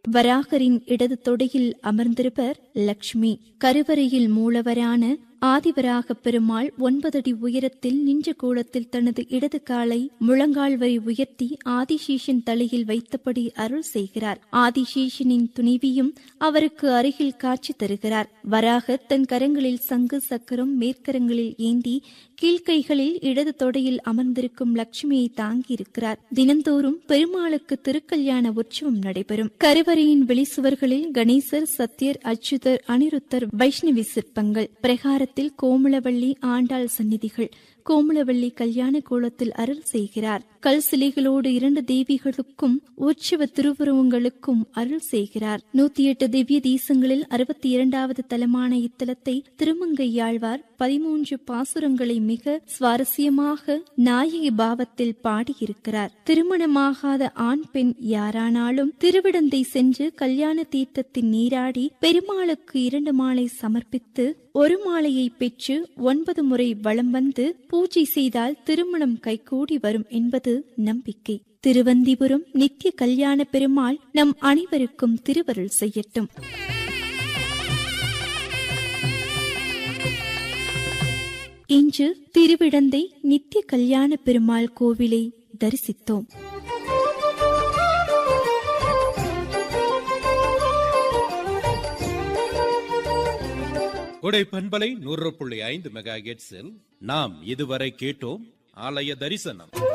வராகரின் இடது தொடையில் அமர்ந்திருப்பர் லக்ஷ்மி கருவறையில் மூலவரான ஆதிவராகப் பெருமாள் ஒன்பதடி உயரத்தில் நின்ற கோலத்தில் தனது இடது காலை முழங்கால் வரை உயர்த்தி ஆதிசேஷன் தலையில் வைத்தபடி அருள் செய்கிறார் ஆதிசேஷனின் துணைவியும் அவருக்கு அருகில் காட்சி தருகிறார் வராக தன் கரங்களில் சங்கு சக்கரம் மேற்கரங்களில் ஏந்தி கீழ்கைகளில் இடது தொடையில் அமர்ந்திருக்கும் லட்சுமியை தாங்கியிருக்கிறார் தினந்தோறும் பெருமாளுக்கு திருக்கல்யாண உற்சவம் நடைபெறும் கருவறையின் வெளிசுவர்களில் கணேசர் சத்யர் அச்சுதர் அனிருத்தர் வைஷ்ணவி சிற்பங்கள் பிரகாரத்தில் கோமளவள்ளி ஆண்டாள் சந்நிதிகள் கோமளவள்ளி கல்யாண கோலத்தில் அருள் செய்கிறார் கல் சிலைகளோடு இரண்டு தேவிகளுக்கும் உற்சவ திருவுருவங்களுக்கும் அருள் செய்கிறார் நூத்தி எட்டு திவ்ய தேசங்களில் அறுபத்தி இரண்டாவது தலமான இத்தலத்தை திருமங்கையாழ்வார் பதிமூன்று பாசுரங்களை மிக சுவாரஸ்யமாக நாயகி பாவத்தில் பாடியிருக்கிறார் திருமணமாகாத ஆண் பெண் யாரானாலும் திருவிடந்தை சென்று கல்யாண தீர்த்தத்தில் நீராடி பெருமாளுக்கு இரண்டு மாலை சமர்ப்பித்து ஒரு மாலையை பெற்று ஒன்பது முறை வலம் வந்து பூஜை செய்தால் திருமணம் கைகூடி வரும் என்பது நம்பிக்கை திருவந்திபுரம் நித்திய கல்யாண பெருமாள் நம் அனைவருக்கும் திருவருள் செய்யட்டும் இன்று திருவிடந்தை நித்திய கல்யாண பெருமாள் கோவிலை தரிசித்தோம் கொடை பண்பலை நூறு புள்ளி ஐந்து மெகா நாம் இதுவரை கேட்டோம் ஆலய தரிசனம்